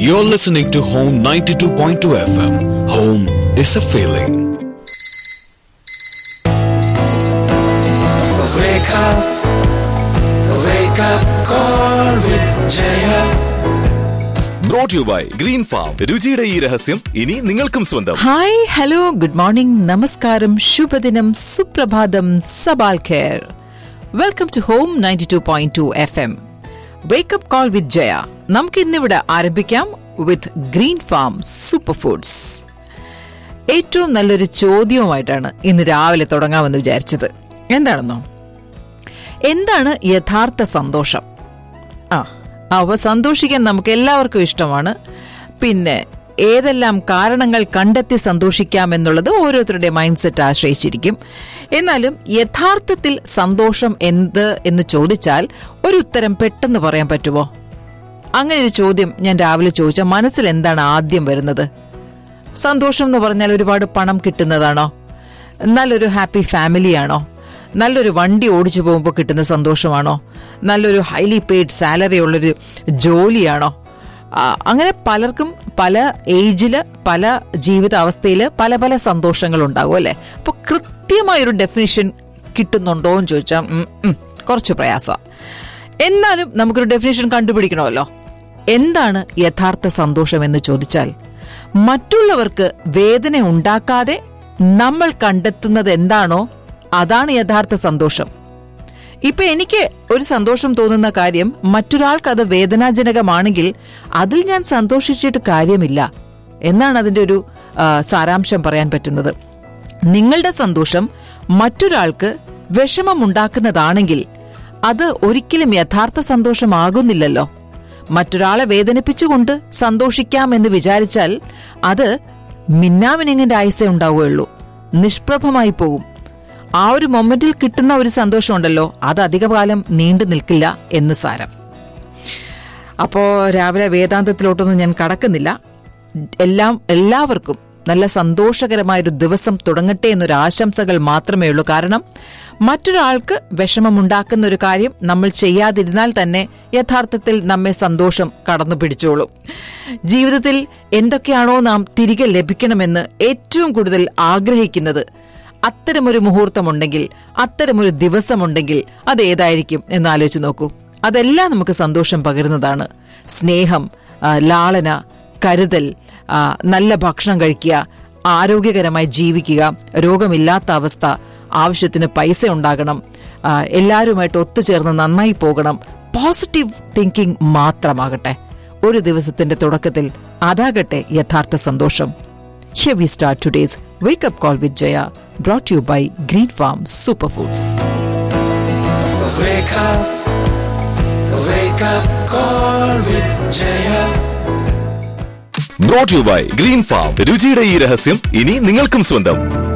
You're listening to Home 92.2 FM. Home is a feeling. Wake up, wake up, call with Jaya. Brought you by green farm രുചിയുടെ ഈ രഹസ്യം ഇനി നിങ്ങൾക്കും സ്വന്തം hi hello good morning നമസ്കാരം ശുഭദിനം സുപ്രഭാതം സബാൽ ഖേർ welcome to home ninety two point two F M wake up call with Jaya നമുക്ക് ഇന്നിവിടെ ആരംഭിക്കാം with green farm super foods ഏറ്റവും നല്ലൊരു ചോദ്യവുമായിട്ടാണ് ഇന്ന് രാവിലെ തുടങ്ങാമെന്ന് വിചാരിച്ചത് എന്താണെന്നോ എന്താണ് യഥാർത്ഥ സന്തോഷം ആ അവ സന്തോഷിക്കാൻ നമുക്ക് എല്ലാവർക്കും ഇഷ്ടമാണ് പിന്നെ ഏതെല്ലാം കാരണങ്ങൾ കണ്ടെത്തി സന്തോഷിക്കാം എന്നുള്ളത് ഓരോരുത്തരുടെ മൈൻഡ് സെറ്റ് ആശ്രയിച്ചിരിക്കും എന്നാലും യഥാർത്ഥത്തിൽ സന്തോഷം എന്ത് എന്ന് ചോദിച്ചാൽ ഒരു ഉത്തരം പെട്ടെന്ന് പറയാൻ പറ്റുമോ അങ്ങനെ ഒരു ചോദ്യം ഞാൻ രാവിലെ ചോദിച്ചാൽ മനസ്സിൽ എന്താണ് ആദ്യം വരുന്നത് സന്തോഷം എന്ന് പറഞ്ഞാൽ ഒരുപാട് പണം കിട്ടുന്നതാണോ നല്ലൊരു ഹാപ്പി ഫാമിലിയാണോ നല്ലൊരു വണ്ടി ഓടിച്ചു പോകുമ്പോൾ കിട്ടുന്ന സന്തോഷമാണോ നല്ലൊരു ഹൈലി പെയ്ഡ് സാലറി ഉള്ളൊരു ജോലിയാണോ ആ, അങ്ങനെ പലർക്കും പല ഏജില് പല ജീവിതാവസ്ഥയിൽ പല പല സന്തോഷങ്ങൾ ഉണ്ടാകും അല്ലെ അപ്പൊ കൃത്യമായൊരു ഡെഫിനിഷൻ കിട്ടുന്നുണ്ടോ എന്ന് ചോദിച്ചാൽ ഉം, ഉം, കുറച്ച് പ്രയാസമാണ് എന്നാലും നമുക്കൊരു ഡെഫിനേഷൻ കണ്ടുപിടിക്കണമല്ലോ എന്താണ് യഥാർത്ഥ സന്തോഷം എന്ന് ചോദിച്ചാൽ മറ്റുള്ളവർക്ക് വേദന ഉണ്ടാക്കാതെ നമ്മൾ കണ്ടെത്തുന്നത് എന്താണോ അതാണ് യഥാർത്ഥ സന്തോഷം ഇപ്പൊ എനിക്ക് ഒരു സന്തോഷം തോന്നുന്ന കാര്യം മറ്റൊരാൾക്ക് അത് വേദനാജനകമാണെങ്കിൽ അതിൽ ഞാൻ സന്തോഷിച്ചിട്ട് കാര്യമില്ല എന്നാണ് അതിന്റെ ഒരു ആ, സാരാംശം പറയാൻ പറ്റുന്നത് നിങ്ങളുടെ സന്തോഷം മറ്റൊരാൾക്ക് വിഷമമുണ്ടാക്കുന്നതാണെങ്കിൽ അത് ഒരിക്കലും യഥാർത്ഥ സന്തോഷമാകുന്നില്ലല്ലോ മറ്റൊരാളെ വേദനിപ്പിച്ചുകൊണ്ട് സന്തോഷിക്കാം എന്ന് വിചാരിച്ചാൽ അത് മിന്നാമിനിങ്ങിന്റെ ആയുസേ ഉണ്ടാവുകയുള്ളൂ നിഷ്പ്രഭമായി പോകും ആ ഒരു മൊമെന്റിൽ കിട്ടുന്ന ഒരു സന്തോഷമുണ്ടല്ലോ അത് അധികകാലം നീണ്ടു നിൽക്കില്ല എന്ന് സാരം അപ്പോ രാവിലെ വേദാന്തത്തിലോട്ടൊന്നും ഞാൻ കടക്കുന്നില്ല എല്ലാം എല്ലാവർക്കും നല്ല സന്തോഷകരമായൊരു ദിവസം തുടങ്ങട്ടെ എന്നൊരു ആശംസകൾ മാത്രമേ ഉള്ളൂ കാരണം മറ്റൊരാൾക്ക് വിഷമമുണ്ടാക്കുന്ന ഒരു കാര്യം നമ്മൾ ചെയ്യാതിരുന്നാൽ തന്നെ യഥാർത്ഥത്തിൽ നമ്മെ സന്തോഷം കടന്നു പിടിച്ചോളും ജീവിതത്തിൽ എന്തൊക്കെയാണോ നാം തിരികെ ലഭിക്കണമെന്ന് ഏറ്റവും കൂടുതൽ ആഗ്രഹിക്കുന്നത് അത്തരമൊരു മുഹൂർത്തമുണ്ടെങ്കിൽ അത്തരമൊരു ദിവസമുണ്ടെങ്കിൽ അത് ഏതായിരിക്കും എന്ന് ആലോചിച്ച് നോക്കൂ അതെല്ലാം നമുക്ക് സന്തോഷം പകരുന്നതാണ് സ്നേഹം ആ, ലാളന കരുതൽ ആ, നല്ല ഭക്ഷണം കഴിക്കുക ആരോഗ്യകരമായി ജീവിക്കുക രോഗമില്ലാത്ത അവസ്ഥ ആവശ്യത്തിന് പൈസ ഉണ്ടാകണം ആ, എല്ലാവരുമായിട്ട് ഒത്തുചേർന്ന് നന്നായി പോകണം പോസിറ്റീവ് തിങ്കിങ് മാത്രമാകട്ടെ ഒരു ദിവസത്തിന്റെ തുടക്കത്തിൽ അതാകട്ടെ യഥാർത്ഥ സന്തോഷം Here we start today's Wake Up Call with Jaya, brought to you by Green Farm Superfoods. Wake up, wake up, call with Jaya. Brought you by green farm രുചിയുടെ ഈ രഹസ്യം ഇനി നിങ്ങൾക്കും സ്വന്തം